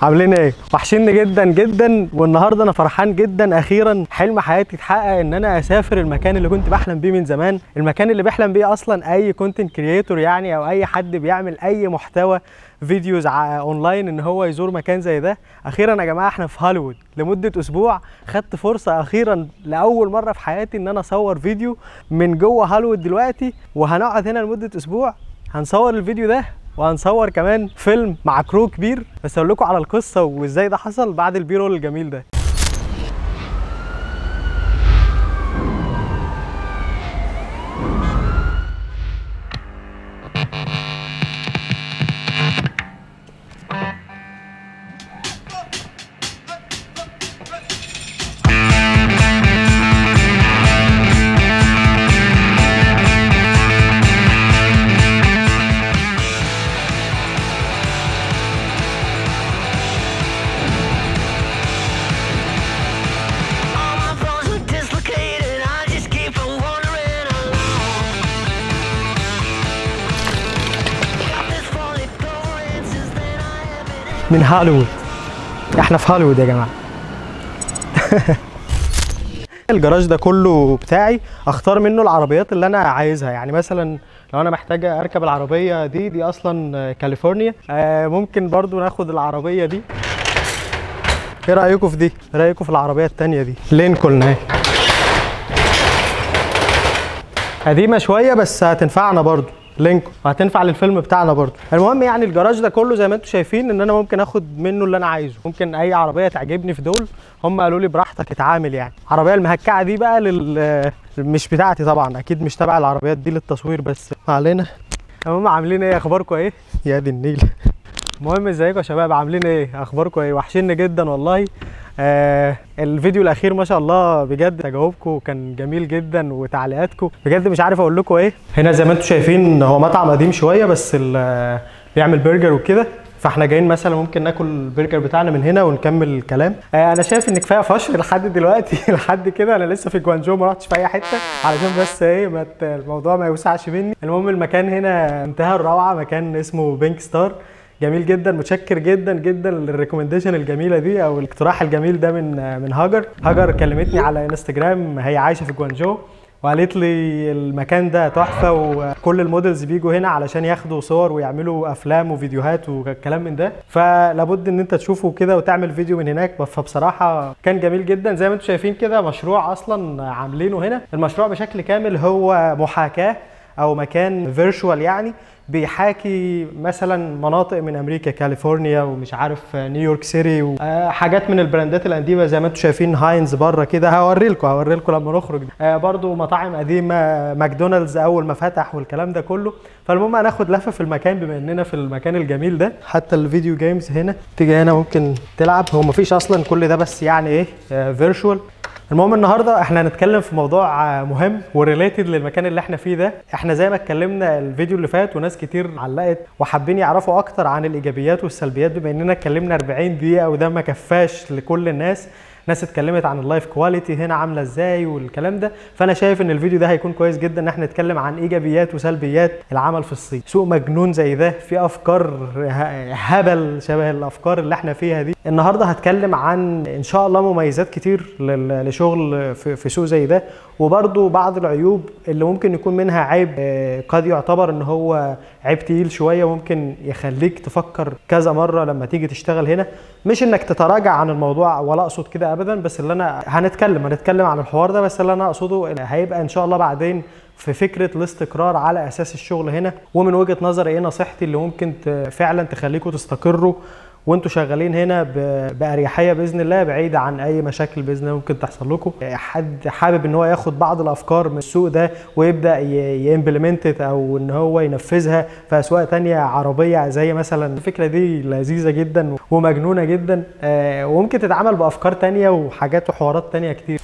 عاملين ايه وحشني جدا جدا والنهارده انا فرحان جدا اخيرا حلم حياتي اتحقق ان انا اسافر المكان اللي كنت بحلم بيه من زمان المكان اللي بيحلم بيه اصلا اي كونتنت كريتور يعني او اي حد بيعمل اي محتوى فيديوز ع- اونلاين ان هو يزور مكان زي ده اخيرا يا جماعه احنا في هوليوود لمده اسبوع خدت فرصه اخيرا لاول مره في حياتي ان انا اصور فيديو من جوه هوليوود دلوقتي وهنقعد هنا لمده اسبوع هنصور الفيديو ده وهنصور كمان فيلم مع كرو كبير بس اقول لكم على القصه وازاي ده حصل بعد البيرول الجميل ده All my bones are dislocated. I just keep on wandering along. Got this falling over and since then I have been. من هوليوود احنا في هوليوود يا جماعه الجراج ده كله بتاعي اختار منه العربيات اللي انا عايزها يعني مثلا لو انا محتاج اركب العربيه دي دي اصلا كاليفورنيا آه ممكن برضو ناخد العربيه دي ايه رايكم في دي ايه رايكم في العربيه التانية دي لينكولن اهي قديمه شويه بس هتنفعنا برضو لينكولن وهتنفع للفيلم بتاعنا برضو المهم يعني الجراج ده كله زي ما انتم شايفين ان انا ممكن اخد منه اللي انا عايزه ممكن اي عربيه تعجبني في دول هم قالوا لي براحتك اتعامل يعني العربيه المهكعه دي بقى لل مش بتاعتي طبعا اكيد مش تبع العربيات دي للتصوير بس ما علينا المهم عاملين ايه اخباركم ايه يا دي النيل المهم ازيكم يا شباب عاملين ايه اخباركم ايه وحشني جدا والله آه الفيديو الاخير ما شاء الله بجد تجاوبكم كان جميل جدا وتعليقاتكم بجد مش عارف اقول لكم ايه هنا زي ما انتم شايفين هو مطعم قديم شويه بس ال- بيعمل برجر وكده فاحنا جايين مثلا ممكن ناكل البرجر بتاعنا من هنا ونكمل الكلام آه انا شايف ان كفايه فشل لحد دلوقتي لحد كده انا لسه في جوانجو ما رحتش في اي حته علشان بس ايه ما ت- الموضوع ما يوسعش مني المهم المكان هنا منتهى الروعه مكان اسمه بينك ستار جميل جدا متشكر جدا جدا للريكومنديشن الجميله دي او الاقتراح الجميل ده من من هاجر هاجر كلمتني على انستجرام هي عايشه في جوانجو وقالت لي المكان ده تحفه وكل المودلز بيجوا هنا علشان ياخدوا صور ويعملوا افلام وفيديوهات وكلام من ده فلابد ان انت تشوفه كده وتعمل فيديو من هناك فبصراحه كان جميل جدا زي ما انتم شايفين كده مشروع اصلا عاملينه هنا المشروع بشكل كامل هو محاكاه او مكان فيرتشوال يعني بيحاكي مثلا مناطق من امريكا كاليفورنيا ومش عارف نيويورك سيتي وحاجات من البراندات القديمه زي ما انتم شايفين هاينز بره كده هوري لكم هوري لكم لما نخرج آه، برضو مطاعم قديمه ماكدونالدز اول ما فتح والكلام ده كله فالمهم هناخد لفه في المكان بما اننا في المكان الجميل ده حتى الفيديو جيمز هنا تيجي هنا ممكن تلعب هو مفيش اصلا كل ده بس يعني ايه فيرتشوال المهم النهارده احنا هنتكلم في موضوع آه، مهم وريليتد للمكان اللي احنا فيه ده احنا زي ما اتكلمنا الفيديو اللي فات وناس كتير علقت وحابين يعرفوا اكتر عن الايجابيات والسلبيات بما اننا اتكلمنا 40 دقيقه وده ما كفاش لكل الناس ناس اتكلمت عن اللايف كواليتي هنا عامله ازاي والكلام ده فانا شايف ان الفيديو ده هيكون كويس جدا ان احنا نتكلم عن ايجابيات وسلبيات العمل في الصين سوق مجنون زي ده في افكار ه- هبل شبه الافكار اللي احنا فيها دي النهارده هتكلم عن ان شاء الله مميزات كتير لل- لشغل في في سوق زي ده وبرضو بعض العيوب اللي ممكن يكون منها عيب آه، قد يعتبر ان هو عيب تقيل شويه ممكن يخليك تفكر كذا مره لما تيجي تشتغل هنا مش انك تتراجع عن الموضوع ولا اقصد كده ابدا بس اللي انا هنتكلم هنتكلم عن الحوار ده بس اللي انا اقصده إن هيبقى ان شاء الله بعدين في فكره الاستقرار على اساس الشغل هنا ومن وجهه نظري ايه نصيحتي اللي ممكن ت- فعلا تخليكم تستقروا وانتوا شغالين هنا ب- باريحيه باذن الله بعيد عن اي مشاكل باذن الله ممكن تحصل لكم حد حابب ان هو ياخد بعض الافكار من السوق ده ويبدا يمبلمنت او ان هو ينفذها في اسواق تانية عربيه زي مثلا الفكره دي لذيذه جدا ومجنونه جدا آه، وممكن تتعمل بافكار تانية وحاجات وحوارات تانية كتير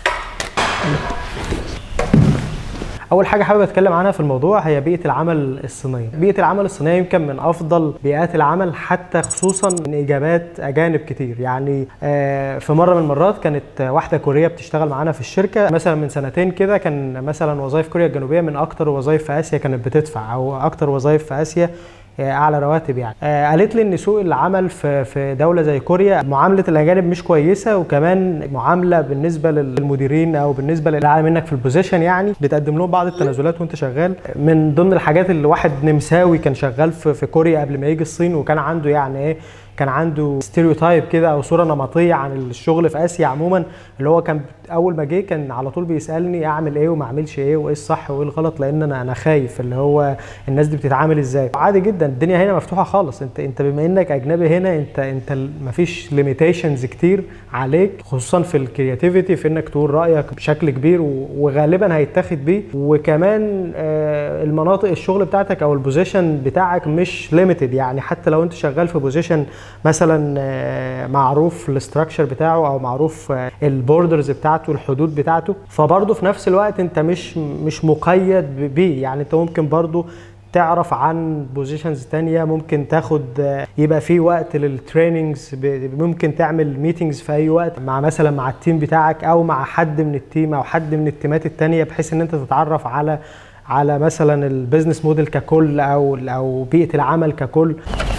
اول حاجه حابب اتكلم عنها في الموضوع هي بيئه العمل الصينيه بيئه العمل الصينيه يمكن من افضل بيئات العمل حتى خصوصا من اجابات اجانب كتير يعني آه، في مره من المرات كانت واحده كوريه بتشتغل معانا في الشركه مثلا من سنتين كده كان مثلا وظائف كوريا الجنوبيه من اكتر وظائف في اسيا كانت بتدفع او اكتر وظائف في اسيا آه، اعلى رواتب يعني آه، قالت لي ان سوق العمل في في دوله زي كوريا معامله الاجانب مش كويسه وكمان معامله بالنسبه للمديرين او بالنسبه للي اعلى منك في البوزيشن يعني بتقدم لهم بعض التنازلات وانت شغال من ضمن الحاجات اللي واحد نمساوي كان شغال في في كوريا قبل ما يجي الصين وكان عنده يعني ايه كان عنده ستيريوتايب كده او صوره نمطيه عن الشغل في اسيا عموما اللي هو كان اول ما جه كان على طول بيسالني اعمل ايه وما اعملش ايه وايه الصح وايه الغلط لان انا انا خايف اللي هو الناس دي بتتعامل ازاي عادي جدا الدنيا هنا مفتوحه خالص انت انت بما انك اجنبي هنا انت انت مفيش ليميتيشنز كتير عليك خصوصا في الكرياتيفيتي في انك تقول رايك بشكل كبير و- وغالبا هيتاخد بيه وكمان آه، المناطق الشغل بتاعتك او البوزيشن بتاعك مش ليميتد يعني حتى لو انت شغال في بوزيشن مثلا آه، معروف الاستراكشر بتاعه او معروف البوردرز بتاعته الحدود بتاعته فبرضه في نفس الوقت انت مش مش مقيد ب- بيه يعني انت ممكن برضه تعرف عن بوزيشنز تانية ممكن تاخد آه، يبقى في وقت للتريننجز ب- ممكن تعمل ميتنجز في اي وقت مع مثلا مع التيم بتاعك او مع حد من التيم او حد من التيمات التانية بحيث ان انت تتعرف على على مثلا البيزنس موديل ككل او او بيئة العمل ككل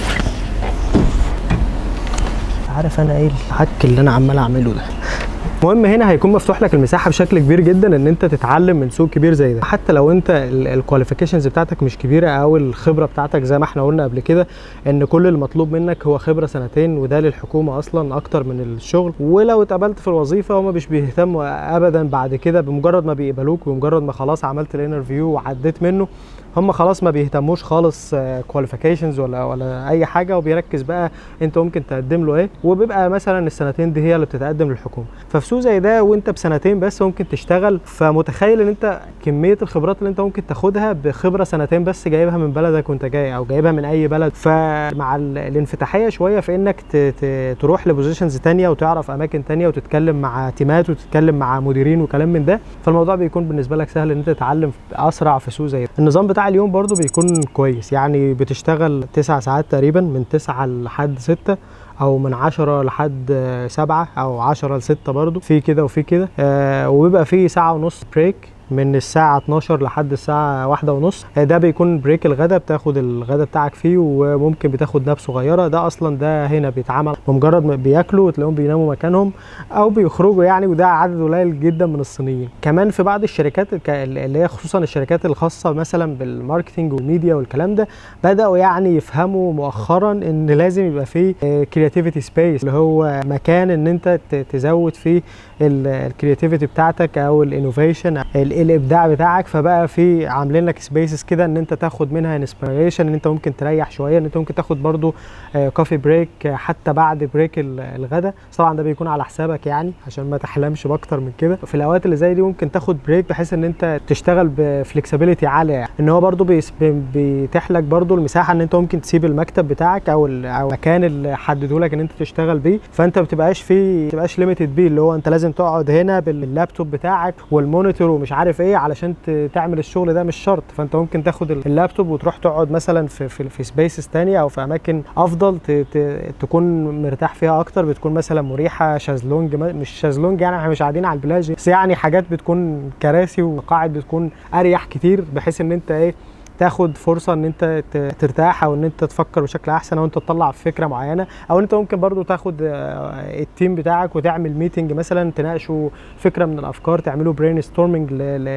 عارف انا ايه الحك اللي انا عمال اعمله ده المهم هنا هيكون مفتوح لك المساحه بشكل كبير جدا ان انت تتعلم من سوق كبير زي ده حتى لو انت الكواليفيكيشنز بتاعتك مش كبيره او الخبره بتاعتك زي ما احنا قلنا قبل كده ان كل المطلوب منك هو خبره سنتين وده للحكومه اصلا اكتر من الشغل ولو اتقبلت في الوظيفه هم مش بيهتموا ابدا بعد كده بمجرد ما بيقبلوك بمجرد ما خلاص عملت الانترفيو وعديت منه هم خلاص ما بيهتموش خالص كواليفيكيشنز ولا ولا اي حاجه وبيركز بقى انت ممكن تقدم له ايه وبيبقى مثلا السنتين دي هي اللي بتتقدم للحكومه ففي سوق زي ده وانت بسنتين بس ممكن تشتغل فمتخيل ان انت كميه الخبرات اللي انت ممكن تاخدها بخبره سنتين بس جايبها من بلدك وانت جاي او جايبها من اي بلد فمع ال- الانفتاحيه شويه في انك ت- ت- تروح لبوزيشنز تانية وتعرف اماكن تانية وتتكلم مع تيمات وتتكلم مع مديرين وكلام من ده فالموضوع بيكون بالنسبه لك سهل ان انت تتعلم اسرع في سوق زي ده النظام بتاع اليوم برضو بيكون كويس يعني بتشتغل تسع ساعات تقريبا من تسعة لحد ستة او من عشرة لحد آه، سبعة او عشرة لستة برضو في كده وفي كده آه وبيبقى في ساعة ونص بريك من الساعة 12 لحد الساعة واحدة ونص آه، ده بيكون بريك الغدا بتاخد الغدا بتاعك فيه وممكن بتاخد ناب صغيرة ده أصلا ده هنا بيتعمل بمجرد ما بياكلوا وتلاقيهم بيناموا مكانهم أو بيخرجوا يعني وده عدد قليل جدا من الصينيين كمان في بعض الشركات الك- اللي هي خصوصا الشركات الخاصة مثلا بالماركتينج والميديا والكلام ده بدأوا يعني يفهموا مؤخرا ان لازم يبقى فيه كرياتيفيتي سبيس اللي هو مكان ان انت ت- تزود فيه الكرياتيفيتي بتاعتك او الانوفيشن الابداع بتاعك فبقى في عاملين لك سبيسز كده ان انت تاخد منها انسبيريشن ان انت ممكن تريح شويه ان انت ممكن تاخد برضو كوفي بريك حتى بعد بريك ال- الغدا بس طبعا ده بيكون على حسابك يعني عشان ما تحلمش باكتر من كده في الاوقات اللي زي دي ممكن تاخد بريك بحيث ان انت تشتغل بفلكسبيليتي عاليه يعني. ان هو برضو بيس- بي- بيتيح لك برضو المساحه ان انت ممكن تسيب المكتب بتاعك او ال- او المكان اللي حددوا لك ان انت تشتغل بيه فانت ما بتبقاش فيه ما بتبقاش ليميتد بيه اللي هو انت لازم تقعد هنا باللابتوب بتاعك والمونيتور ومش عارف ايه علشان ت- تعمل الشغل ده مش شرط فانت ممكن تاخد ال- اللابتوب وتروح تقعد مثلا في في, في سبيسز تانية او في اماكن افضل ت ت تكون مرتاح فيها اكتر بتكون مثلا مريحه شازلونج ما- مش شازلونج يعني احنا مش قاعدين على البلاج بس يعني حاجات بتكون كراسي ومقاعد بتكون اريح كتير بحيث ان انت ايه تاخد فرصه ان انت ت- ترتاح او ان انت تفكر بشكل احسن او انت تطلع فكره معينه او انت ممكن برضو تاخد آه، التيم بتاعك وتعمل ميتنج مثلا تناقشوا فكره من الافكار تعملوا برين ستورمنج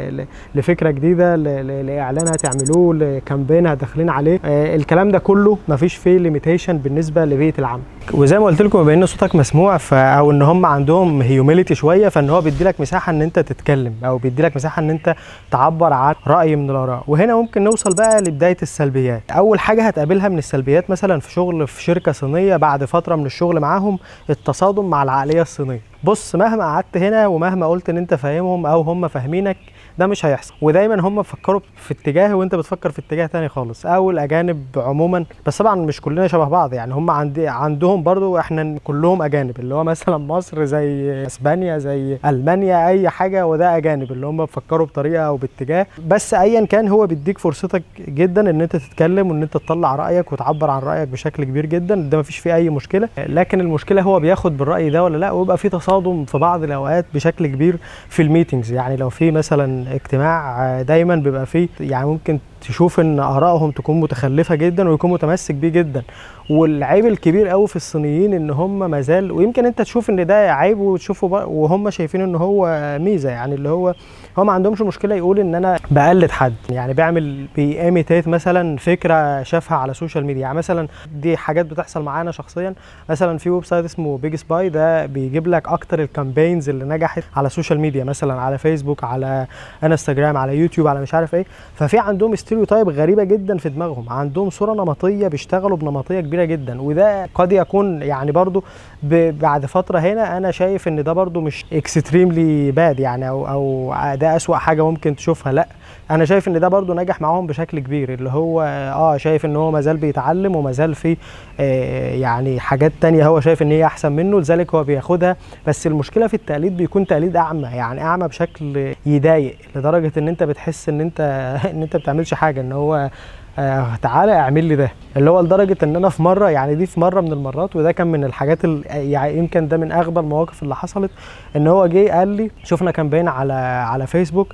لفكره جديده ل- ل- لاعلان هتعملوه لكامبين هتدخلين عليه آه، الكلام ده كله مفيش فيه ليميتيشن بالنسبه لبيئه العمل وزي ما قلت لكم بما ان صوتك مسموع ف... او ان هم عندهم هيوميليتي شويه فان هو بيدي لك مساحه ان انت تتكلم او بيدي لك مساحه ان انت تعبر عن راي من الاراء وهنا ممكن نوصل بقى لبدايه السلبيات اول حاجه هتقابلها من السلبيات مثلا في شغل في شركه صينيه بعد فتره من الشغل معاهم التصادم مع العقليه الصينيه بص مهما قعدت هنا ومهما قلت ان انت فاهمهم او هم فاهمينك ده مش هيحصل ودايما هم بيفكروا في اتجاه وانت بتفكر في اتجاه تاني خالص او الاجانب عموما بس طبعا مش كلنا شبه بعض يعني هم عندي عندهم برضو احنا كلهم اجانب اللي هو مثلا مصر زي اسبانيا زي المانيا اي حاجه وده اجانب اللي هم بيفكروا بطريقه او باتجاه بس ايا كان هو بيديك فرصتك جدا ان انت تتكلم وان انت تطلع رايك وتعبر عن رايك بشكل كبير جدا ده مفيش فيه اي مشكله لكن المشكله هو بياخد بالراي ده ولا لا ويبقى في تصادم في بعض الاوقات بشكل كبير في الميتنجز يعني لو في مثلا اجتماع آه، دايما بيبقى فيه يعني ممكن تشوف ان ارائهم تكون متخلفه جدا ويكون متمسك بيه جدا والعيب الكبير قوي في الصينيين ان هم مازال ويمكن انت تشوف ان ده عيب وتشوفه بقى وهم شايفين ان هو ميزه يعني اللي هو هو ما عندهمش مشكله يقول ان انا بقلد حد يعني بيعمل بياميتيت مثلا فكره شافها على السوشيال ميديا يعني مثلا دي حاجات بتحصل معانا شخصيا مثلا في ويب سايت اسمه بيج سباي ده بيجيب لك اكتر الكامبينز اللي نجحت على السوشيال ميديا مثلا على فيسبوك على انستجرام على يوتيوب على مش عارف ايه ففي عندهم ستيريوتايب غريبه جدا في دماغهم عندهم صوره نمطيه بيشتغلوا بنمطيه كبيره جدا وده قد يكون يعني برضو ب- بعد فتره هنا انا شايف ان ده برضو مش اكستريملي باد يعني او او ده اسوا حاجه ممكن تشوفها لا انا شايف ان ده برضو نجح معاهم بشكل كبير اللي هو اه شايف ان هو مازال بيتعلم ومازال في آه يعني حاجات تانية هو شايف ان هي احسن منه لذلك هو بياخدها بس المشكله في التقليد بيكون تقليد اعمى يعني اعمى بشكل يضايق لدرجه ان انت بتحس ان انت ان انت بتعملش حاجه ان هو آه تعالى اعمل لي ده اللي هو لدرجه ان انا في مره يعني دي في مره من المرات وده كان من الحاجات ال- يعني يمكن ده من اغبى المواقف اللي حصلت ان هو جه قال لي شفنا كامبين على على فيسبوك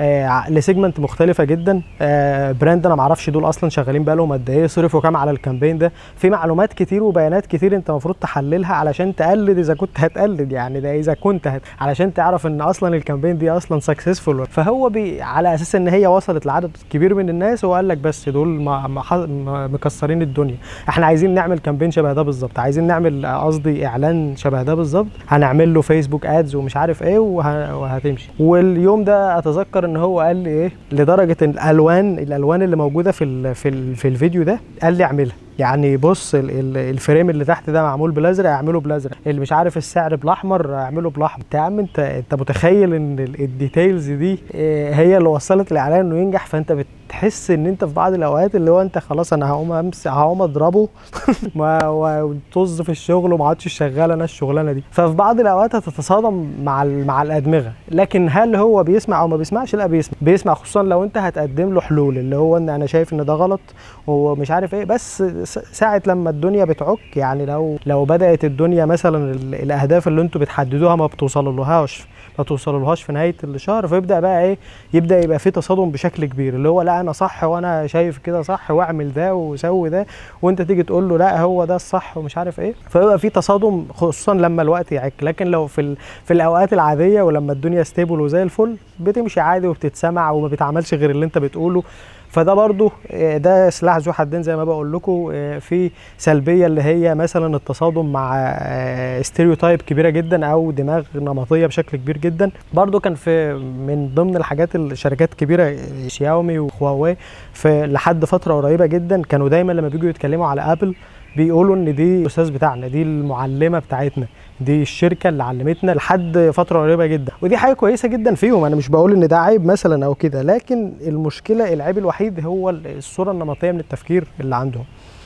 آه لسيجمنت مختلفه جدا آه براند انا معرفش دول اصلا شغالين بقالهم قد ايه صرفوا كام على الكامبين ده في معلومات كتير وبيانات كتير انت المفروض تحللها علشان تقلد اذا كنت هتقلد يعني ده اذا كنت هت... علشان تعرف ان اصلا الكامبين دي اصلا سكسسفول فهو بي... على اساس ان هي وصلت لعدد كبير من الناس هو قال لك بس دول ما... ما... ح- ما... مكسرين الدنيا احنا عايزين نعمل كامبين شبه ده بالظبط عايزين نعمل آه، قصدي اعلان شبه ده بالظبط هنعمل له فيسبوك ادز ومش عارف ايه وه... وهتمشي واليوم ده اتذكر ان هو قال لي ايه لدرجه ان الالوان الالوان اللي موجوده في ال... في ال... في الفيديو ده قال لي اعملها يعني بص ال- ال- الفريم اللي تحت ده معمول بالازرق اعمله بالازرق اللي مش عارف السعر بالاحمر اعمله بالاحمر انت يا عم انت انت متخيل ان ال- الديتيلز دي آه، هي اللي وصلت الاعلان انه ينجح فانت بتحس ان انت في بعض الاوقات اللي هو انت خلاص انا هقوم امس هقوم اضربه ما- وطز في الشغل وما عادش شغال انا الشغلانه دي ففي بعض الاوقات هتتصادم مع ال- مع الادمغه لكن هل هو بيسمع او ما بيسمعش لا بيسمع بيسمع خصوصا لو انت هتقدم له حلول اللي هو ان انا شايف ان ده غلط ومش عارف ايه بس س- ساعه لما الدنيا بتعك يعني لو لو بدات الدنيا مثلا ال- الاهداف اللي انتوا بتحددوها ما بتوصلولهاش ما توصلولهاش في نهايه الشهر فيبدا بقى ايه يبدا يبقى في تصادم بشكل كبير اللي هو لا انا صح وانا شايف كده صح واعمل ده وسوي ده وانت تيجي تقول له لا هو ده الصح ومش عارف ايه فيبقى في تصادم خصوصا لما الوقت يعك لكن لو في ال... في الاوقات العاديه ولما الدنيا ستيبل وزي الفل بتمشي عادي وبتتسمع وما بتعملش غير اللي انت بتقوله فده برضو آه، ده سلاح ذو حدين زي ما بقول لكم آه، في سلبيه اللي هي مثلا التصادم مع ستيريوتايب كبيره جدا او دماغ نمطيه بشكل كبير جدا برضو كان في من ضمن الحاجات الشركات كبيره آه، شاومي وهواوي في لحد فتره قريبه جدا كانوا دايما لما بيجوا يتكلموا على ابل بيقولوا ان دي الاستاذ بتاعنا دي المعلمه بتاعتنا دي الشركه اللي علمتنا لحد فتره قريبه جدا ودي حاجه كويسه جدا فيهم انا مش بقول ان ده عيب مثلا او كده لكن المشكله العيب الوحيد هو الصوره النمطيه من التفكير اللي عندهم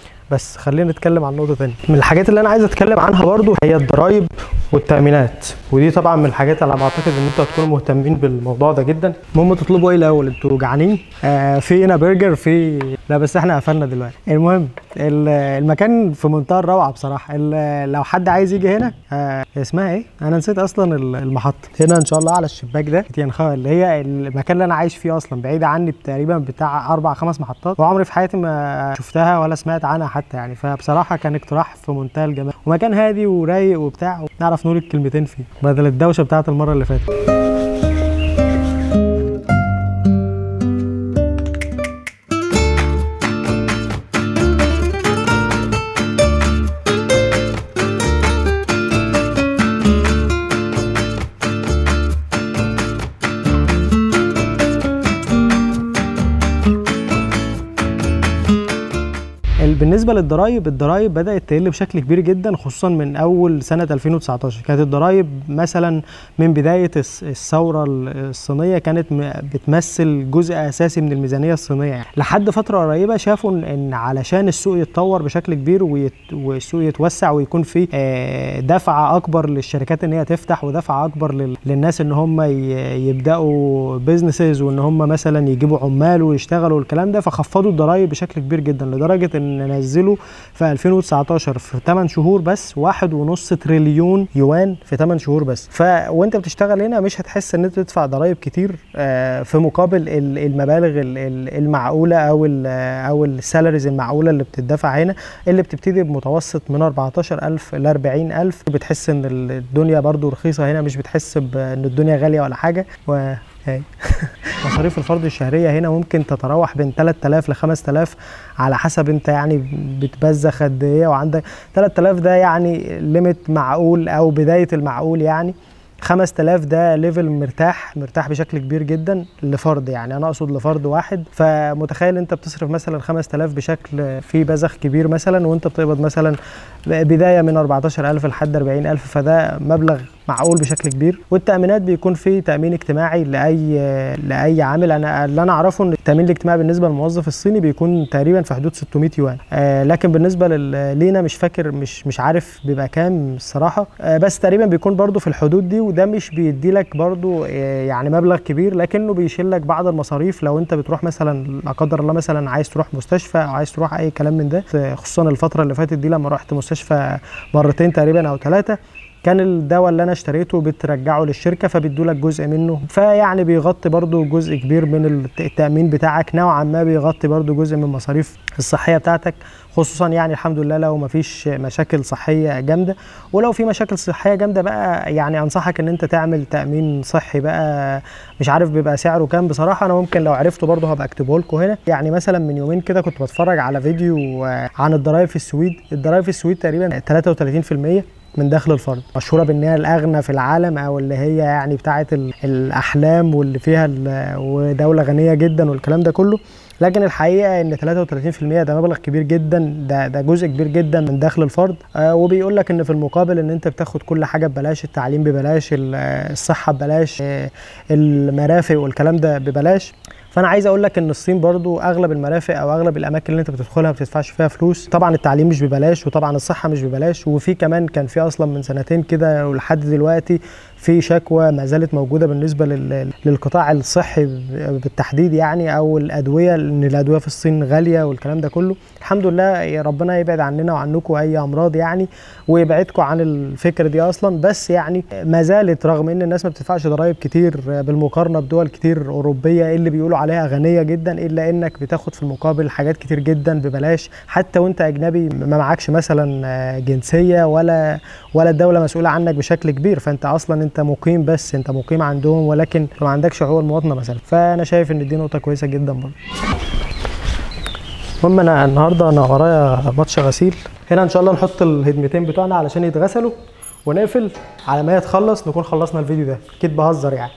بس خلينا نتكلم عن نقطه تانية من الحاجات اللي انا عايز اتكلم عنها برضو هي الضرايب والتامينات ودي طبعا من الحاجات اللي انا بعتقد ان انتوا هتكونوا مهتمين بالموضوع ده جدا المهم تطلبوا ايه الاول انتوا جعانين آه في هنا برجر في لا بس احنا قفلنا دلوقتي المهم ال- المكان في منتهى الروعه بصراحه ال- لو حد عايز يجي هنا آه اسمها ايه انا نسيت اصلا ال- المحطه هنا ان شاء الله على الشباك ده تيانخا اللي هي المكان اللي انا عايش فيه اصلا بعيده عني تقريبا بتاع اربع خمس محطات وعمري في حياتي ما شفتها ولا سمعت عنها حتى يعني فبصراحه كان اقتراح في منتهى الجمال ومكان هادي ورايق وبتاع نعرف نقول الكلمتين فيه بدل الدوشه بتاعت المره اللي فاتت ال- بالنسبه للضرايب الضرايب بدات تقل بشكل كبير جدا خصوصا من اول سنه 2019 كانت الضرايب مثلا من بدايه الس- الثوره ال- الصينيه كانت م- بتمثل جزء اساسي من الميزانيه الصينيه يعني. لحد فتره قريبه شافوا إن- ان علشان السوق يتطور بشكل كبير ويت والسوق يتوسع ويكون في آه، دفعه اكبر للشركات ان هي تفتح ودفعه اكبر لل- للناس ان هم ي- يبداوا بيزنسز وان هم مثلا يجيبوا عمال ويشتغلوا الكلام ده فخفضوا الضرايب بشكل كبير جدا لدرجه ان ننزله في 2019 في 8 شهور بس واحد ونص تريليون يوان في 8 شهور بس ف وانت بتشتغل هنا مش هتحس ان انت تدفع ضرائب كتير آه، في مقابل ال- المبالغ ال- ال- المعقوله او ال او السالاريز المعقوله اللي بتدفع هنا اللي بتبتدي بمتوسط من 14000 ل 40000 بتحس ان الدنيا برضو رخيصه هنا مش بتحس بان الدنيا غاليه ولا حاجه و هاي. مصاريف الفرد الشهريه هنا ممكن تتراوح بين 3000 ل 5000 على حسب انت يعني بتبذخ قد ايه وعندك 3000 ده يعني ليميت معقول او بدايه المعقول يعني 5000 ده ليفل مرتاح مرتاح بشكل كبير جدا لفرد يعني انا اقصد لفرد واحد فمتخيل انت بتصرف مثلا 5000 بشكل فيه بذخ كبير مثلا وانت بتقبض مثلا بدايه من 14000 لحد 40000 فده مبلغ معقول بشكل كبير والتامينات بيكون فيه تامين اجتماعي لاي لاي عامل انا اللي انا اعرفه ان التامين الاجتماعي بالنسبه للموظف الصيني بيكون تقريبا في حدود 600 يوان آه لكن بالنسبه لل- لينا مش فاكر مش مش عارف بيبقى كام الصراحه آه بس تقريبا بيكون برضو في الحدود دي وده مش بيدي لك برضو آه يعني مبلغ كبير لكنه بيشيل لك بعض المصاريف لو انت بتروح مثلا لا قدر الله مثلا عايز تروح مستشفى او عايز تروح اي كلام من ده خصوصا الفتره اللي فاتت دي لما رحت مستشفى مرتين تقريبا او ثلاثه كان الدواء اللي انا اشتريته بترجعه للشركه فبيدوا لك جزء منه فيعني بيغطي برضو جزء كبير من الت- التامين بتاعك نوعا ما بيغطي برضو جزء من المصاريف الصحيه بتاعتك خصوصا يعني الحمد لله لو مفيش مشاكل صحيه جامده ولو في مشاكل صحيه جامده بقى يعني انصحك ان انت تعمل تامين صحي بقى مش عارف بيبقى سعره كام بصراحه انا ممكن لو عرفته برضه هبقى اكتبه لكم هنا يعني مثلا من يومين كده كنت بتفرج على فيديو آه، عن الضرايب في السويد الضرايب في السويد تقريبا 33% من دخل الفرد مشهوره بان هي الاغنى في العالم او اللي هي يعني بتاعه ال- الاحلام واللي فيها ال- ودوله غنيه جدا والكلام ده كله لكن الحقيقه ان 33% ده مبلغ كبير جدا ده ده جزء كبير جدا من دخل الفرد آه وبيقول لك ان في المقابل ان انت بتاخد كل حاجه ببلاش التعليم ببلاش ال- آه، الصحه ببلاش آه، المرافق والكلام ده ببلاش فانا عايز اقول لك ان الصين برضو اغلب المرافق او اغلب الاماكن اللي انت بتدخلها ما بتدفعش فيها فلوس طبعا التعليم مش ببلاش وطبعا الصحه مش ببلاش وفي كمان كان في اصلا من سنتين كده ولحد دلوقتي في شكوى ما زالت موجوده بالنسبه لل- للقطاع الصحي بالتحديد يعني او الادويه لان الادويه في الصين غاليه والكلام ده كله الحمد لله يا ربنا يبعد عننا وعنكم اي امراض يعني ويبعدكم عن الفكره دي اصلا بس يعني ما زالت رغم ان الناس ما بتدفعش ضرائب كتير بالمقارنه بدول كتير اوروبيه اللي بيقولوا عليها غنيه جدا الا انك بتاخد في المقابل حاجات كتير جدا ببلاش حتى وانت اجنبي ما معكش مثلا آه، جنسيه ولا ولا الدوله مسؤوله عنك بشكل كبير فانت اصلا انت مقيم بس انت مقيم عندهم ولكن ما عندكش حقوق المواطنه مثلا فانا شايف ان دي نقطه كويسه جدا برضه المهم انا النهارده انا ورايا ماتش غسيل هنا ان شاء الله نحط الهدمتين بتوعنا علشان يتغسلوا ونقفل على ما يتخلص نكون خلصنا الفيديو ده اكيد بهزر يعني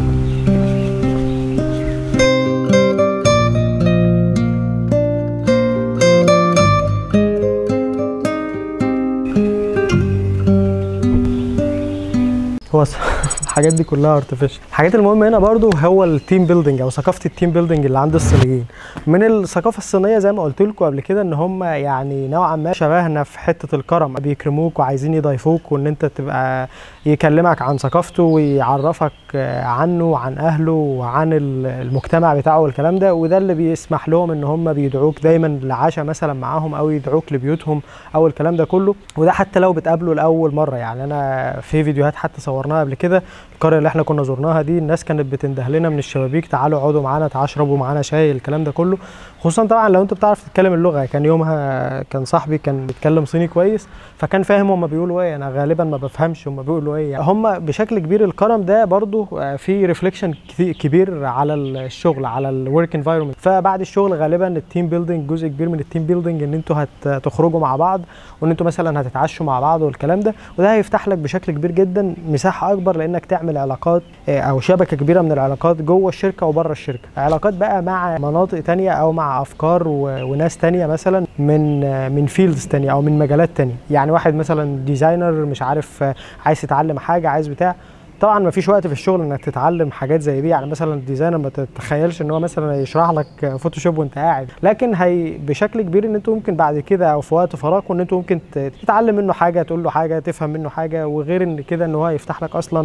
هو ص- الحاجات دي كلها ارتفيشال الحاجات المهمه هنا برضو هو التيم بيلدينج او ثقافه التيم بيلدينج اللي عند الصينيين من الثقافه الصينيه زي ما قلت لكم قبل كده ان هم يعني نوعا ما شبهنا في حته الكرم بيكرموك وعايزين يضيفوك وان انت تبقى يكلمك عن ثقافته ويعرفك آه، عنه وعن اهله وعن ال- المجتمع بتاعه والكلام ده وده اللي بيسمح لهم ان هم بيدعوك دايما لعشاء مثلا معاهم او يدعوك لبيوتهم او الكلام ده كله وده حتى لو بتقابله لاول مره يعني انا في فيديوهات حتى صورناها قبل كده القريه اللي احنا كنا زرناها دي الناس كانت بتنده لنا من الشبابيك تعالوا اقعدوا معانا تعالوا اشربوا معانا شاي الكلام ده كله خصوصا طبعا لو انت بتعرف تتكلم اللغه كان يومها كان صاحبي كان بيتكلم صيني كويس فكان فاهم هم بيقولوا ايه انا غالبا ما بفهمش هم بيقولوا ايه هم بشكل كبير الكرم ده برضو آه، في ريفليكشن كبير على الشغل على الورك انفايرمنت فبعد الشغل غالبا التيم بيلدينج جزء كبير من التيم بيلدينج ان انتوا هتخرجوا مع بعض وان انتوا مثلا هتتعشوا مع بعض والكلام ده وده هيفتح لك بشكل كبير جدا مساحه اكبر لانك تعمل علاقات آه، او شبكه كبيره من العلاقات جوه الشركه وبره الشركه علاقات بقى مع مناطق تانية او مع افكار و- وناس تانية مثلا من آه، من فيلدز تانية او من مجالات تانية يعني واحد مثلا ديزاينر مش عارف آه، عايز يتعلم حاجه عايز بتاع طبعا ما فيش وقت في الشغل انك تتعلم حاجات زي دي يعني مثلا الديزاينر ما تتخيلش ان هو مثلا يشرح لك فوتوشوب وانت قاعد لكن هي بشكل كبير ان انتوا ممكن بعد كده او في وقت فراغكم ان انتوا ممكن ت- تتعلم منه حاجه تقول له حاجه تفهم منه حاجه وغير ان كده ان هو يفتح لك اصلا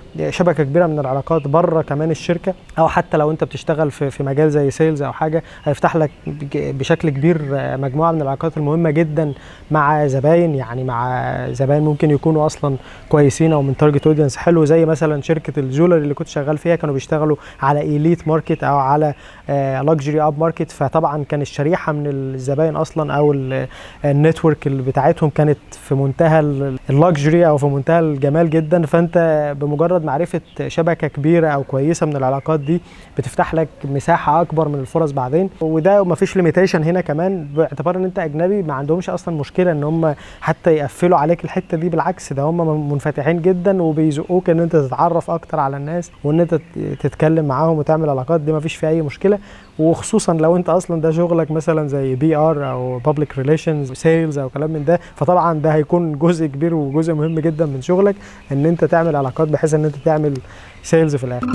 شبكه كبيره من العلاقات بره كمان الشركه او حتى لو انت بتشتغل في في مجال زي سيلز او حاجه هيفتح لك بج- بشكل كبير آه، مجموعه من العلاقات المهمه جدا مع زباين يعني مع زباين ممكن يكونوا اصلا كويسين او من تارجت اودينس حلو زي مثلا شركه الجولري اللي كنت شغال فيها كانوا بيشتغلوا على ايليت ماركت او على لكجري اب ماركت فطبعا كان الشريحه من الزباين اصلا او ال- النتورك اللي بتاعتهم كانت في منتهى اللكجري او في منتهى الجمال جدا فانت بمجرد معرفه شبكه كبيره او كويسه من العلاقات دي بتفتح لك مساحه اكبر من الفرص بعدين وده مفيش ليميتيشن هنا كمان باعتبار ان انت اجنبي ما عندهمش اصلا مشكله ان هم حتى يقفلوا عليك الحته دي بالعكس ده هم منفتحين جدا وبيزقوك ان انت تتعرف اكتر على الناس وان انت تتكلم معاهم وتعمل علاقات دي مفيش فيها اي مشكله وخصوصا لو انت اصلا ده شغلك مثلا زي بي ار او بابليك ريليشنز سيلز او كلام من ده فطبعا ده هيكون جزء كبير وجزء مهم جدا من شغلك ان انت تعمل علاقات بحيث ان انت تعمل سيلز في الاخر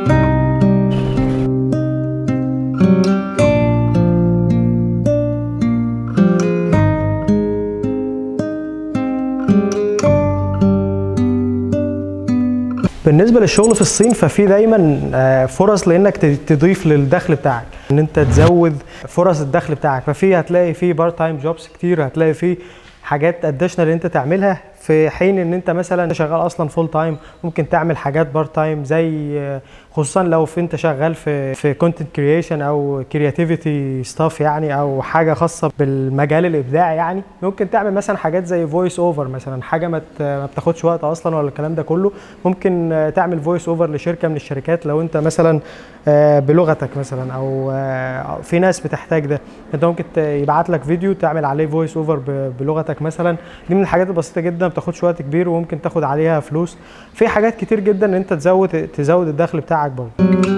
بالنسبه للشغل في الصين ففي دايما آه، فرص لانك ت- تضيف للدخل بتاعك ان انت تزود فرص الدخل بتاعك ففي هتلاقي في بارت تايم جوبز كتير هتلاقي في حاجات اديشنال انت تعملها في حين ان انت مثلا شغال اصلا فول تايم ممكن تعمل حاجات بارت تايم زي آه، خصوصا لو في انت شغال في في كونتنت كرييشن او كرياتيفيتي ستاف يعني او حاجه خاصه بالمجال الابداعي يعني ممكن تعمل مثلا حاجات زي فويس اوفر مثلا حاجه ما ت- ما بتاخدش وقت اصلا ولا الكلام ده كله ممكن آه، تعمل فويس اوفر لشركه من الشركات لو انت مثلا آه، بلغتك مثلا او آه، في ناس بتحتاج ده انت ممكن ت- يبعت لك فيديو تعمل عليه فويس اوفر بلغتك مثلا دي من الحاجات البسيطه جدا ما بتاخدش وقت كبير وممكن تاخد عليها فلوس في حاجات كتير جدا ان انت تزود تزود الدخل بتاعك برضه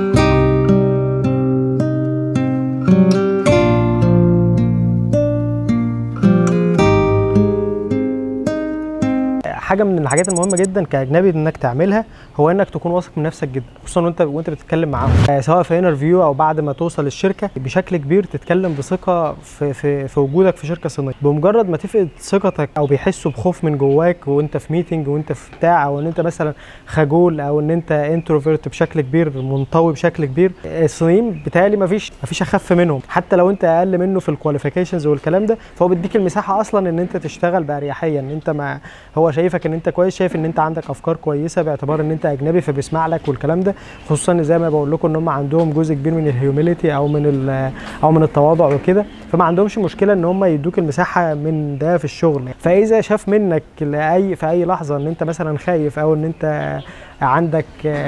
حاجه من الحاجات المهمه جدا كاجنبي انك تعملها هو انك تكون واثق من نفسك جدا خصوصا وانت وانت بتتكلم معاهم آه، سواء في انترفيو او بعد ما توصل الشركه بشكل كبير تتكلم بثقه في في في وجودك في شركه صينيه بمجرد ما تفقد ثقتك او بيحسوا بخوف من جواك وانت في ميتنج وانت في بتاع او ان انت مثلا خجول او ان انت انتروفيرت بشكل كبير منطوي بشكل كبير الصينيين بتهيألي مفيش مفيش اخف منهم حتى لو انت اقل منه في الكواليفيكيشنز والكلام ده فهو بيديك المساحه اصلا ان انت تشتغل باريحيه ان انت ما هو شايفك ان انت كويس شايف ان انت عندك افكار كويسه باعتبار ان انت اجنبي فبيسمع لك والكلام ده خصوصا زي ما بقول لكم ان هم عندهم جزء كبير من الهيوميليتي او من ال- او من التواضع وكده فما عندهمش مشكله ان هم يدوك المساحه من ده في الشغل فاذا شاف منك لاي في اي لحظه ان انت مثلا خايف او ان انت عندك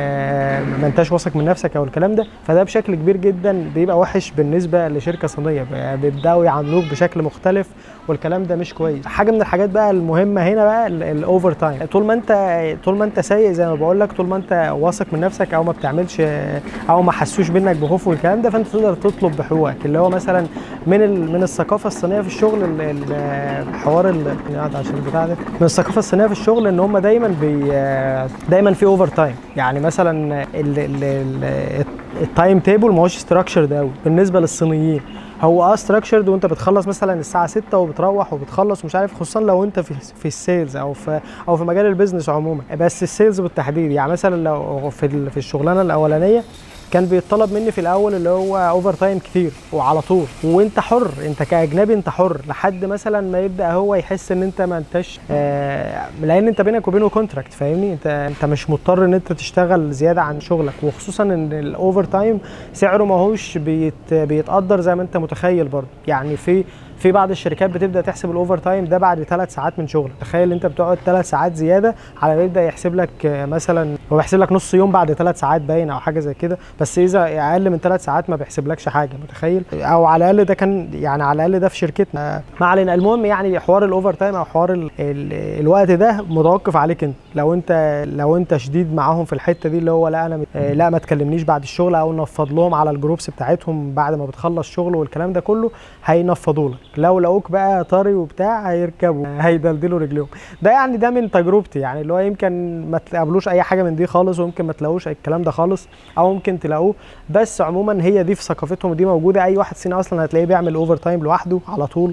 آه، ما انتش واثق من نفسك او الكلام ده فده بشكل كبير جدا بيبقى وحش بالنسبه لشركه صينيه ب- بيبداوا يعاملوك بشكل مختلف والكلام ده مش كويس حاجه من الحاجات بقى المهمه هنا بقى الاوفر تايم طول ما انت طول ما انت سايق زي ما بقول لك طول ما انت واثق من نفسك او ما بتعملش او ما حسوش منك بخوف والكلام ده فانت تقدر تطلب بحقوقك اللي هو مثلا من ال- من الثقافه الصينيه في الشغل ال- ال- حوار ال- قاعد عشان البتاع ده من الثقافه الصينيه في الشغل ان هم دايما بي دايما في اوفر تايم يعني مثلا ال- ال- ال- التايم تيبل ما هوش ستراكشرد قوي بالنسبه للصينيين هو اه ستراكشرد وانت بتخلص مثلا الساعه 6 وبتروح وبتخلص مش عارف خصوصا لو انت في في السيلز او في او في مجال البيزنس عموما بس السيلز بالتحديد يعني مثلا لو في ال- في الشغلانه الاولانيه كان بيطلب مني في الاول اللي هو اوفر تايم كتير وعلى طول وانت حر انت كاجنبي انت حر لحد مثلا ما يبدا هو يحس ان انت ما انتش آه لان انت بينك وبينه كونتراكت فاهمني انت انت مش مضطر ان انت تشتغل زياده عن شغلك وخصوصا ان الاوفر تايم سعره ما هوش بيت بيتقدر زي ما انت متخيل برضه يعني في في بعض الشركات بتبدا تحسب الاوفر تايم ده بعد ثلاث ساعات من شغلك تخيل انت بتقعد ثلاث ساعات زياده على ما يبدا يحسب لك آه، مثلا هو بيحسب لك نص يوم بعد ثلاث ساعات باين او حاجه زي كده بس اذا اقل من ثلاث ساعات ما بيحسبلكش حاجه متخيل او على الاقل ده كان يعني على الاقل ده في شركتنا آه، ما علينا المهم يعني حوار الاوفر تايم او حوار ال ال الوقت ده متوقف عليك انت لو انت لو انت شديد معاهم في الحته دي اللي هو لا انا مت- آه، لا ما تكلمنيش بعد الشغل او نفض لهم على الجروبس بتاعتهم بعد ما بتخلص شغل والكلام ده كله هينفضوا لك لو لقوك بقى طري وبتاع هيركبوا هيدلدلوا رجليهم ده يعني ده من تجربتي يعني اللي هو يمكن ما تقابلوش اي حاجه من دي خالص ويمكن ما تلاقوش الكلام ده خالص او ممكن تلاقوه بس عموما هي دي في ثقافتهم ودي موجوده اي واحد صيني اصلا هتلاقيه بيعمل اوفر تايم لوحده على طول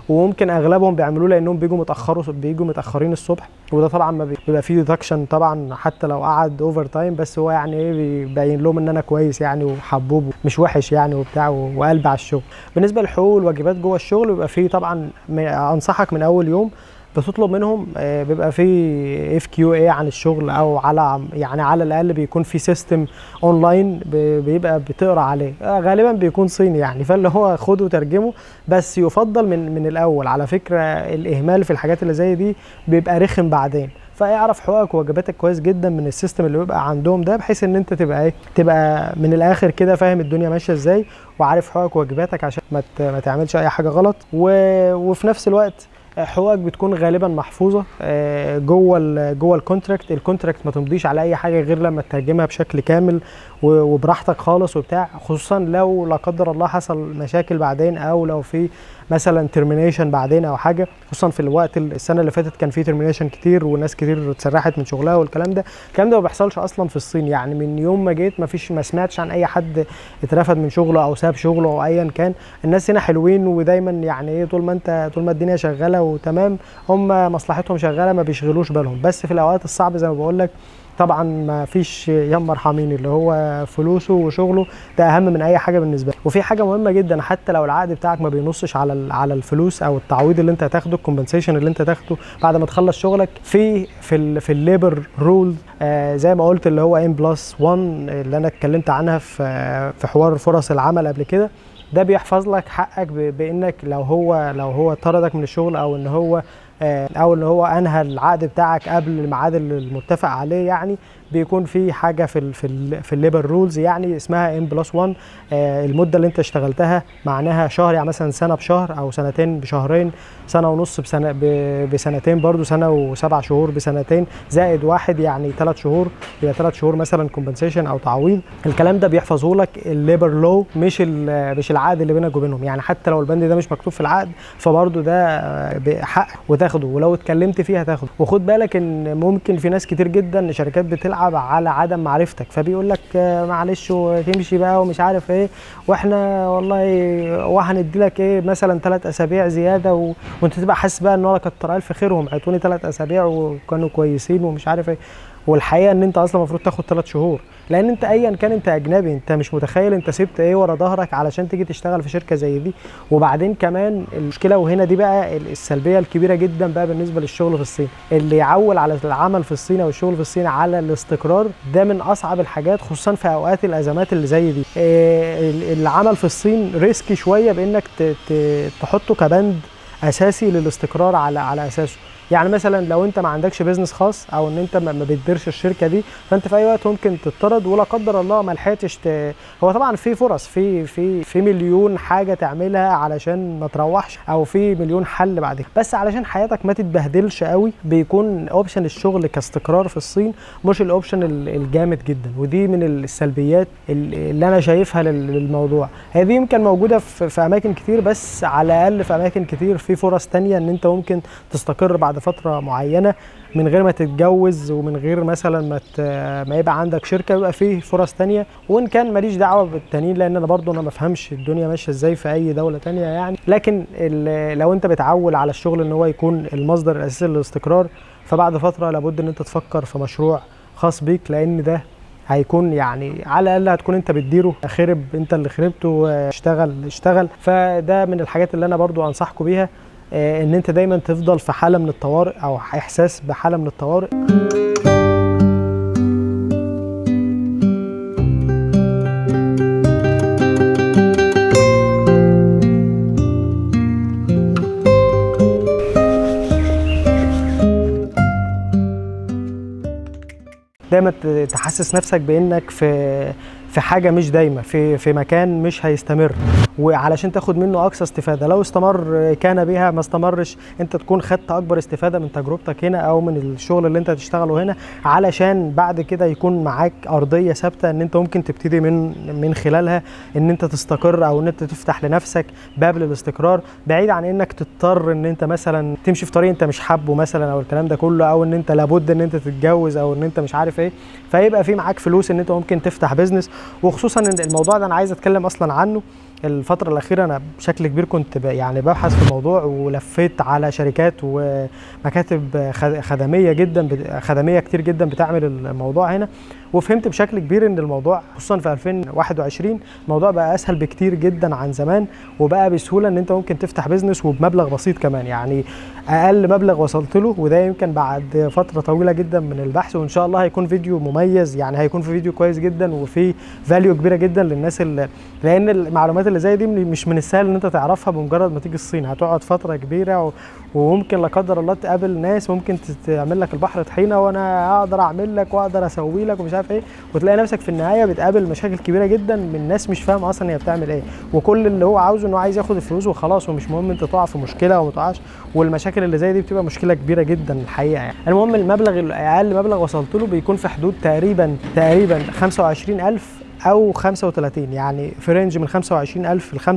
وممكن اغلبهم بيعملوه لانهم بيجوا متاخروا بيجوا متاخرين الصبح وده طبعا ما بي- بيبقى فيه ديدكشن طبعا حتى لو قعد اوفر تايم بس هو يعني ايه بيبين لهم ان انا كويس يعني وحبوب مش وحش يعني وبتاع و- وقلب على الشغل بالنسبه للحقوق والواجبات جوه الشغل بيبقى فيه طبعا م- انصحك من اول يوم بتطلب منهم آه، بيبقى في اف كيو اي عن الشغل او على يعني على الاقل بيكون في سيستم اونلاين ب- بيبقى بتقرا عليه آه، غالبا بيكون صيني يعني فاللي هو خده وترجمه بس يفضل من من الاول على فكره الاهمال في الحاجات اللي زي دي بيبقى رخم بعدين فاعرف حقوقك وواجباتك كويس جدا من السيستم اللي بيبقى عندهم ده بحيث ان انت تبقى ايه تبقى من الاخر كده فاهم الدنيا ماشيه ازاي وعارف حقوقك وواجباتك عشان ما ت- ما تعملش اي حاجه غلط و... وفي نفس الوقت حقوقك بتكون غالبا محفوظه آه، جوه ال جوه الكونتراكت الكونتراكت ما تمضيش على اي حاجه غير لما تترجمها بشكل كامل و- وبراحتك خالص وبتاع خصوصا لو لا قدر الله حصل مشاكل بعدين او لو في مثلا ترمينيشن بعدين او حاجه خصوصا في الوقت ال- السنه اللي فاتت كان في ترمينيشن كتير وناس كتير اتسرحت من شغلها والكلام ده الكلام ده ما بيحصلش اصلا في الصين يعني من يوم ما جيت ما فيش ما سمعتش عن اي حد اترفد من شغله او ساب شغله او ايا كان الناس هنا حلوين ودايما يعني ايه طول ما انت طول ما الدنيا شغاله وتمام هم مصلحتهم شغاله ما بيشغلوش بالهم بس في الاوقات الصعبه زي ما بقول لك طبعا ما فيش يا مرحمين اللي هو فلوسه وشغله ده اهم من اي حاجه بالنسبه له وفي حاجه مهمه جدا حتى لو العقد بتاعك ما بينصش على ال- على الفلوس او التعويض اللي انت هتاخده الكومبنسيشن اللي انت هتاخده بعد ما تخلص شغلك في في ال في الليبر رول آه زي ما قلت اللي هو ام بلس 1 اللي انا اتكلمت عنها في في حوار فرص العمل قبل كده ده بيحفظ لك حقك ب- بانك لو هو لو هو طردك من الشغل او ان هو آه، او ان هو انهى العقد بتاعك قبل الميعاد اللي المتفق عليه يعني بيكون في حاجه في ال في ال في الليبر رولز يعني اسمها ام بلس 1 المده اللي انت اشتغلتها معناها شهر يعني مثلا سنه بشهر او سنتين بشهرين سنه ونص بسنه ب- بسنتين برضو سنه وسبع شهور بسنتين زائد واحد يعني ثلاث شهور يبقى ثلاث شهور مثلا كومبنسيشن او تعويض الكلام ده بيحفظه لك الليبر لو مش ال- مش العقد اللي بينك وبينهم يعني حتى لو البند ده مش مكتوب في العقد فبرضه ده آه، بحق وتاخده ولو اتكلمت فيه هتاخده وخد بالك ان ممكن في ناس كتير جدا شركات بتلعب على عدم معرفتك فبيقول لك آه، معلش وتمشي بقى ومش عارف ايه واحنا والله وهندي لك ايه مثلا ثلاث اسابيع زياده و... وانت تبقى حاسس بقى ان هو كتر الف خيرهم عطوني ثلاث اسابيع وكانوا كويسين ومش عارف ايه والحقيقه ان انت اصلا المفروض تاخد ثلاث شهور لان انت ايا كان انت اجنبي انت مش متخيل انت سبت ايه ورا ظهرك علشان تيجي تشتغل في شركه زي دي وبعدين كمان المشكله وهنا دي بقى ال- السلبيه الكبيره جدا بقى بالنسبه للشغل في الصين اللي يعول على العمل في الصين او الشغل في الصين على الاستقرار ده من اصعب الحاجات خصوصا في اوقات الازمات اللي زي دي إيه، ال- العمل في الصين ريسكي شويه بانك ت- ت- تحطه كبند اساسي للاستقرار على على اساسه يعني مثلا لو انت ما عندكش بيزنس خاص او ان انت ما ما بتديرش الشركه دي فانت في اي وقت ممكن تطرد ولا قدر الله ما لحقتش ت... هو طبعا في فرص في في في مليون حاجه تعملها علشان ما تروحش او في مليون حل بعد كده بس علشان حياتك ما تتبهدلش قوي بيكون اوبشن الشغل كاستقرار في الصين مش الاوبشن ال- الجامد جدا ودي من السلبيات ال- اللي انا شايفها لل- للموضوع هذه يمكن موجوده في, في اماكن كتير بس على الاقل في اماكن كتير في فرص تانية ان انت ممكن تستقر بعد فتره معينه من غير ما تتجوز ومن غير مثلا ما ت- ما يبقى عندك شركه يبقى فيه فرص تانية وان كان ماليش دعوه بالتانيين لان انا برضو انا ما بفهمش الدنيا ماشيه ازاي في اي دوله تانية يعني لكن ال- لو انت بتعول على الشغل ان هو يكون المصدر الاساسي للاستقرار فبعد فتره لابد ان انت تفكر في مشروع خاص بيك لان ده هيكون يعني على الاقل هتكون انت بتديره خرب انت اللي خربته آه، اشتغل اشتغل فده من الحاجات اللي انا برضو انصحكم بيها آه، ان انت دايما تفضل في حاله من الطوارئ او احساس بحاله من الطوارئ دايما ت- تحسس نفسك بانك في في حاجه مش دايمه في في مكان مش هيستمر وعلشان تاخد منه اقصى استفاده لو استمر كان بها ما استمرش انت تكون خدت اكبر استفاده من تجربتك هنا او من الشغل اللي انت هتشتغله هنا علشان بعد كده يكون معاك ارضيه ثابته ان انت ممكن تبتدي من من خلالها ان انت تستقر او ان انت تفتح لنفسك باب للاستقرار بعيد عن انك تضطر ان انت مثلا تمشي في طريق انت مش حابه مثلا او الكلام ده كله او ان انت لابد ان انت تتجوز او ان انت مش عارف ايه فيبقى في معاك فلوس ان انت ممكن تفتح بيزنس وخصوصا ان الموضوع ده انا عايز اتكلم اصلا عنه الفترة الأخيرة أنا بشكل كبير كنت ب- يعني ببحث في الموضوع ولفيت على شركات ومكاتب خد- خدمية جدا بت- خدمية كتير جدا بتعمل الموضوع هنا وفهمت بشكل كبير ان الموضوع خصوصا في 2021 الموضوع بقى اسهل بكتير جدا عن زمان وبقى بسهوله ان انت ممكن تفتح بيزنس وبمبلغ بسيط كمان يعني اقل مبلغ وصلت له وده يمكن بعد فتره طويله جدا من البحث وان شاء الله هيكون فيديو مميز يعني هيكون في فيديو كويس جدا وفي فاليو كبيره جدا للناس اللي لان المعلومات اللي زي دي مش من السهل ان انت تعرفها بمجرد ما تيجي الصين هتقعد فتره كبيره و... وممكن لا قدر الله تقابل ناس ممكن تعمل لك البحر طحينه وانا اقدر اعمل لك واقدر اسوي لك ومش عارف ايه وتلاقي نفسك في النهايه بتقابل مشاكل كبيره جدا من ناس مش فاهمه اصلا هي بتعمل ايه وكل اللي هو عاوزه انه عايز ياخد الفلوس وخلاص ومش مهم انت تقع في مشكله وما تقعش والمشاكل اللي زي دي بتبقى مشكله كبيره جدا الحقيقه يعني المهم المبلغ الاقل مبلغ وصلت له بيكون في حدود تقريبا تقريبا 25000 او 35 يعني في رينج من 25000 ل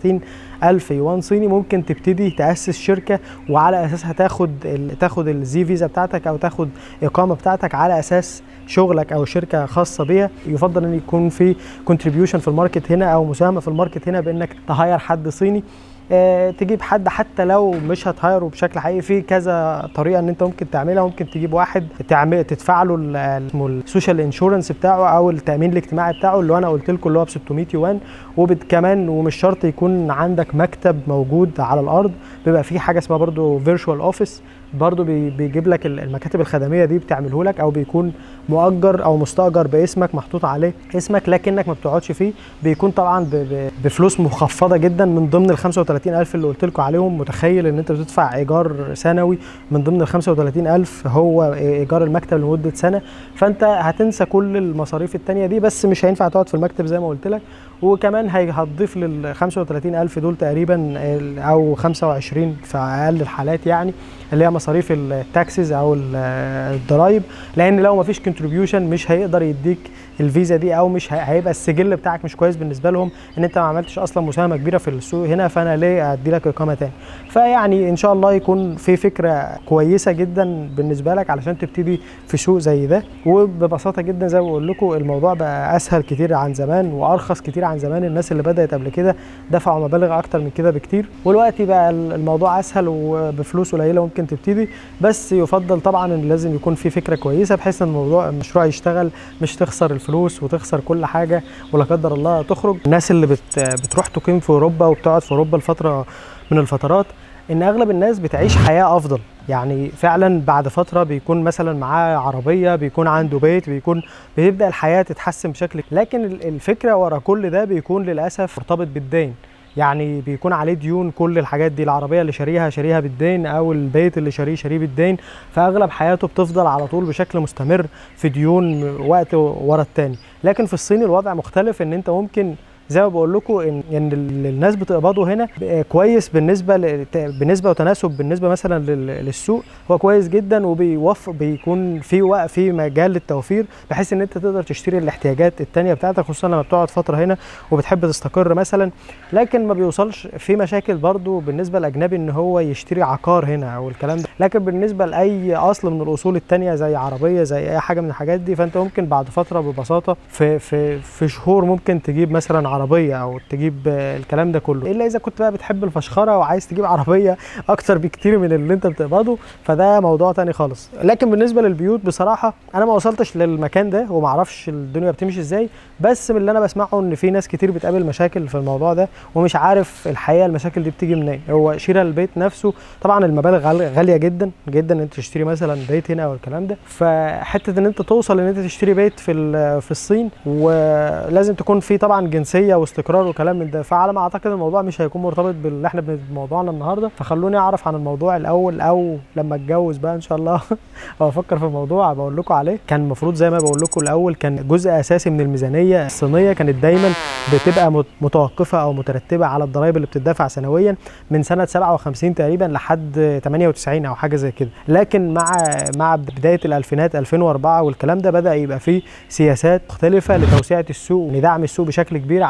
35000 يوان صيني ممكن تبتدي تاسس شركه وعلى اساسها تاخد ال تاخد الزي فيزا بتاعتك او تاخد اقامه بتاعتك على اساس شغلك او شركه خاصه بيها يفضل ان يكون في كونتريبيوشن في الماركت هنا او مساهمه في الماركت هنا بانك تهاير حد صيني آه، تجيب حد حتى لو مش هتهايره بشكل حقيقي في كذا طريقه ان انت ممكن تعملها ممكن تجيب واحد تعمل تدفع له ال- ال- اسمه السوشيال انشورنس بتاعه او التامين الاجتماعي بتاعه اللي انا قلت لكم اللي هو ب 600 يوان وكمان ومش شرط يكون عندك مكتب موجود على الارض بيبقى في حاجه اسمها برضو فيرتشوال اوفيس برضو بي- بيجيب لك ال- المكاتب الخدميه دي بتعمله لك او بيكون مؤجر او مستاجر باسمك محطوط عليه اسمك لكنك ما بتقعدش فيه بيكون طبعا ب- ب- بفلوس مخفضه جدا من ضمن ال 35000 اللي قلت لكم عليهم متخيل ان انت بتدفع ايجار سنوي من ضمن ال 35000 هو ايجار المكتب لمده سنه فانت هتنسى كل المصاريف التانية دي بس مش هينفع تقعد في المكتب زي ما قلت لك وكمان هي- هتضيف لل 35000 دول تقريبا ال- او 25 في اقل الحالات يعني اللي هي مصاريف التاكسز او ال- الضرايب لان لو ما فيش كونتريبيوشن مش هيقدر يديك الفيزا دي او مش هي- هيبقى السجل بتاعك مش كويس بالنسبه لهم ان انت ما عملتش اصلا مساهمه كبيره في السوق هنا فانا ليه ادي لك اقامه تاني فيعني ان شاء الله يكون في فكره كويسه جدا بالنسبه لك علشان تبتدي في سوق زي ده وببساطه جدا زي ما بقول لكم الموضوع بقى اسهل كتير عن زمان وارخص كتير عن زمان الناس اللي بدات قبل كده دفعوا مبالغ اكتر من كده بكتير والوقت بقى الموضوع اسهل وبفلوس قليله ممكن تبتدي بس يفضل طبعا ان لازم يكون في فكره كويسه بحيث ان الموضوع المشروع يشتغل مش تخسر الفلوس وتخسر كل حاجه ولا قدر الله تخرج الناس اللي بت بتروح تقيم في اوروبا وبتقعد في اوروبا لفتره من الفترات ان اغلب الناس بتعيش حياه افضل يعني فعلا بعد فتره بيكون مثلا معاه عربيه بيكون عنده بيت بيكون بيبدا الحياه تتحسن بشكل لكن ال- الفكره ورا كل ده بيكون للاسف مرتبط بالدين يعني بيكون عليه ديون كل الحاجات دي العربيه اللي شاريها شاريها بالدين او البيت اللي شاريه شاريه بالدين فاغلب حياته بتفضل على طول بشكل مستمر في ديون وقت ورا التاني لكن في الصين الوضع مختلف ان انت ممكن زي ما بقول لكم ان ان ال- الناس بتقبضه هنا ب- كويس بالنسبه ل- ت- بالنسبه وتناسب بالنسبه مثلا لل- للسوق هو كويس جدا وبيوفر بيكون في وقت في مجال للتوفير بحيث ان انت تقدر تشتري الاحتياجات التانية بتاعتك خصوصا لما بتقعد فتره هنا وبتحب تستقر مثلا لكن ما بيوصلش في مشاكل برضو بالنسبه للاجنبي ان هو يشتري عقار هنا او الكلام ده لكن بالنسبه لاي اصل من الاصول التانية زي عربيه زي اي حاجه من الحاجات دي فانت ممكن بعد فتره ببساطه في في في شهور ممكن تجيب مثلا عربيه او تجيب آه، الكلام ده كله الا اذا كنت بقى بتحب الفشخره وعايز تجيب عربيه اكتر بكتير من اللي انت بتقبضه فده موضوع تاني خالص لكن بالنسبه للبيوت بصراحه انا ما وصلتش للمكان ده وما اعرفش الدنيا بتمشي ازاي بس من اللي انا بسمعه ان في ناس كتير بتقابل مشاكل في الموضوع ده ومش عارف الحقيقه المشاكل دي بتيجي منين هو شراء البيت نفسه طبعا المبالغ غال- غاليه جدا جدا ان انت تشتري مثلا بيت هنا او الكلام ده فحته ان انت توصل ان انت تشتري بيت في ال- في الصين ولازم تكون في طبعا جنسيه واستقرار وكلام من ده فعلى ما اعتقد الموضوع مش هيكون مرتبط باللي احنا بن- بموضوعنا النهارده فخلوني اعرف عن الموضوع الاول او لما اتجوز بقى ان شاء الله او افكر في الموضوع بقول لكم عليه كان المفروض زي ما بقول لكم الاول كان جزء اساسي من الميزانيه الصينيه كانت دايما بتبقى مت- متوقفه او مترتبه على الضرائب اللي بتدفع سنويا من سنه 57 تقريبا لحد 98 او حاجه زي كده لكن مع مع بدايه الالفينات 2004 والكلام ده بدا يبقى فيه سياسات مختلفه لتوسعه السوق ولدعم السوق بشكل كبير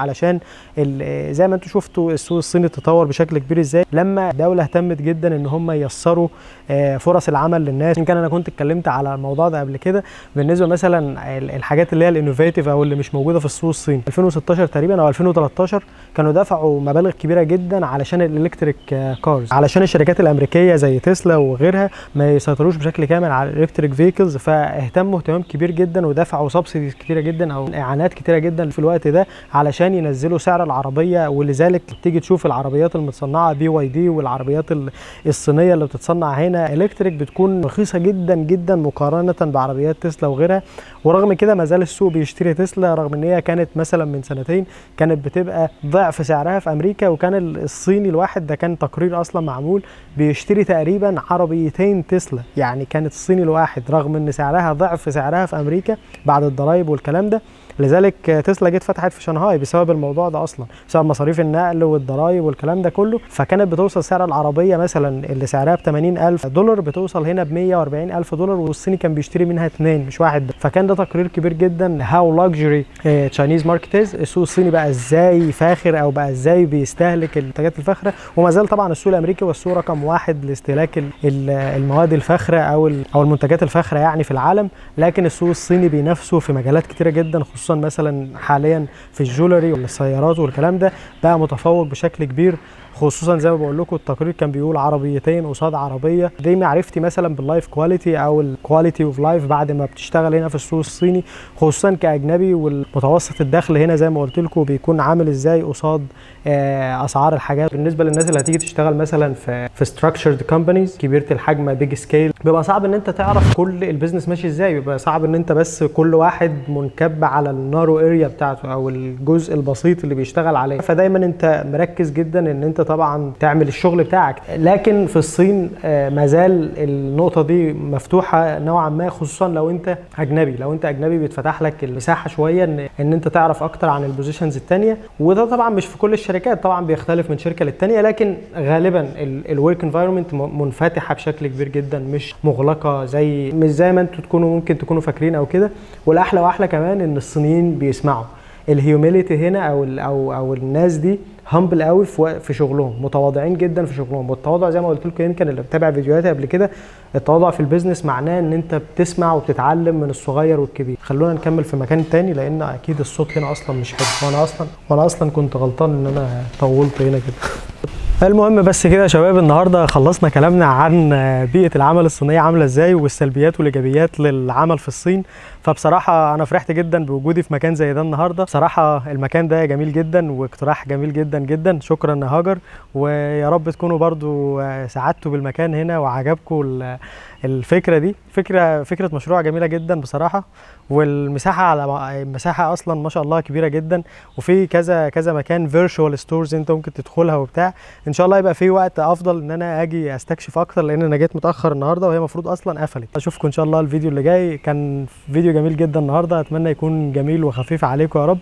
علشان ال- زي ما انتم شفتوا السوق الصيني تطور بشكل كبير ازاي لما الدوله اهتمت جدا ان هم ييسروا آه، فرص العمل للناس يمكن انا كنت اتكلمت على الموضوع ده قبل كده بالنسبه مثلا ال- الحاجات اللي هي الانوفيتيف او اللي مش موجوده في السوق الصيني 2016 تقريبا او 2013 كانوا دفعوا مبالغ كبيره جدا علشان الالكتريك كارز علشان الشركات الامريكيه زي تسلا وغيرها ما يسيطروش بشكل كامل على الالكتريك فيكلز فاهتموا اهتمام كبير جدا ودفعوا سبسيديز كتيره جدا او اعانات كتيره جدا في الوقت ده علشان ينزلوا سعر العربيه ولذلك تيجي تشوف العربيات المتصنعه بي واي دي والعربيات ال- الصينيه اللي بتتصنع هنا الكتريك بتكون رخيصه جدا جدا مقارنه بعربيات تسلا وغيرها ورغم كده ما زال السوق بيشتري تسلا رغم ان هي كانت مثلا من سنتين كانت بتبقى ضعف سعرها في امريكا وكان الصيني الواحد ده كان تقرير اصلا معمول بيشتري تقريبا عربيتين تسلا يعني كانت الصيني الواحد رغم ان سعرها ضعف سعرها في امريكا بعد الضرايب والكلام ده لذلك تسلا جت فتحت في شنغهاي بسبب الموضوع ده اصلا بسبب مصاريف النقل والضرايب والكلام ده كله فكانت بتوصل سعر العربيه مثلا اللي سعرها ب 80000 دولار بتوصل هنا ب 140000 دولار والصيني كان بيشتري منها اثنين مش واحد فكان ده تقرير كبير جدا هاو لاكجري تشاينيز ماركت از السوق الصيني بقى ازاي فاخر او بقى ازاي بيستهلك المنتجات الفاخره وما زال طبعا السوق الامريكي والسوق رقم واحد لاستهلاك ال- ال- المواد الفاخره او ال- او المنتجات الفاخره يعني في العالم لكن السوق الصيني بينافسه في مجالات كتيره جدا خصوصا مثلا حاليا في الجولري والسيارات والكلام ده بقى متفوق بشكل كبير خصوصا زي ما بقول لكم التقرير كان بيقول عربيتين قصاد عربيه دي معرفتي مثلا باللايف كواليتي او الكواليتي اوف لايف بعد ما بتشتغل هنا في السوق الصيني خصوصا كاجنبي والمتوسط الدخل هنا زي ما قلت لكم بيكون عامل ازاي قصاد آه، اسعار الحاجات بالنسبه للناس اللي هتيجي تشتغل مثلا في في ستراكشرد كومبانيز كبيره الحجم بيج سكيل بيبقى صعب ان انت تعرف كل البيزنس ماشي ازاي بيبقى صعب ان انت بس كل واحد منكب على النارو اريا بتاعته او الجزء البسيط اللي بيشتغل عليه فدايما انت مركز جدا ان انت طبعا تعمل الشغل بتاعك لكن في الصين آه، ما زال النقطه دي مفتوحه نوعا ما خصوصا لو انت اجنبي لو انت اجنبي بيتفتح لك المساحه شويه ان ان انت تعرف اكتر عن البوزيشنز الثانيه وده طبعا مش في كل الشركات طبعا بيختلف من شركه للتانيه لكن غالبا الورك انفايرمنت منفتحه بشكل كبير جدا مش مغلقه زي مش زي ما انتوا تكونوا ممكن تكونوا فاكرين او كده والاحلى واحلى كمان ان الصينيين بيسمعوا الهيوميليتي هنا او ال او او الناس دي همبل قوي في وق- في شغلهم متواضعين جدا في شغلهم والتواضع زي ما قلت لكم يمكن اللي بتابع فيديوهاتي قبل كده التواضع في البيزنس معناه ان انت بتسمع وبتتعلم من الصغير والكبير خلونا نكمل في مكان تاني لان اكيد الصوت هنا اصلا مش حلو وانا اصلا وانا اصلا كنت غلطان ان انا طولت هنا كده المهم بس كده يا شباب النهارده خلصنا كلامنا عن بيئه العمل الصينيه عامله ازاي والسلبيات والايجابيات للعمل في الصين فبصراحه انا فرحت جدا بوجودي في مكان زي ده النهارده بصراحه المكان ده جميل جدا واقتراح جميل جدا جدا شكرا يا هاجر ويا رب تكونوا برضو سعدتوا بالمكان هنا وعجبكم ال- الفكره دي فكره فكره مشروع جميله جدا بصراحه والمساحه على المساحه اصلا ما شاء الله كبيره جدا وفي كذا كذا مكان فيرتشوال ستورز انت ممكن تدخلها وبتاع ان شاء الله يبقى في وقت افضل ان انا اجي استكشف اكتر لان انا جيت متاخر النهارده وهي المفروض اصلا قفلت اشوفكم ان شاء الله الفيديو اللي جاي كان فيديو جميل جدا النهارده اتمنى يكون جميل وخفيف عليكم يا رب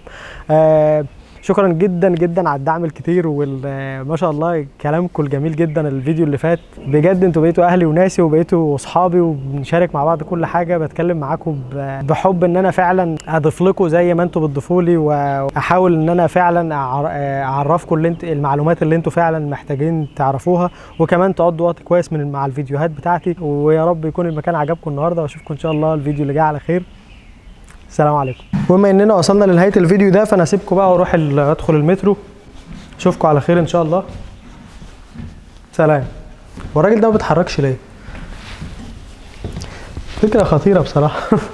آه شكرا جدا جدا على الدعم الكتير وما شاء الله كلامكم الجميل جدا الفيديو اللي فات بجد انتوا بقيتوا اهلي وناسي وبقيتوا اصحابي وبنشارك مع بعض كل حاجه بتكلم معاكم ب- بحب ان انا فعلا اضيف لكم زي ما انتوا بتضيفوا لي واحاول ان انا فعلا أعر- اعرفكم اللي انت المعلومات اللي انتوا فعلا محتاجين تعرفوها وكمان تقضوا وقت كويس من مع الفيديوهات بتاعتي ويا رب يكون المكان عجبكم النهارده واشوفكم ان شاء الله الفيديو اللي جاي على خير السلام عليكم بما اننا وصلنا لنهايه الفيديو ده فانا اسيبكم بقى واروح ال- ادخل المترو اشوفكم على خير ان شاء الله سلام والراجل ده ما بيتحركش ليه فكره خطيره بصراحه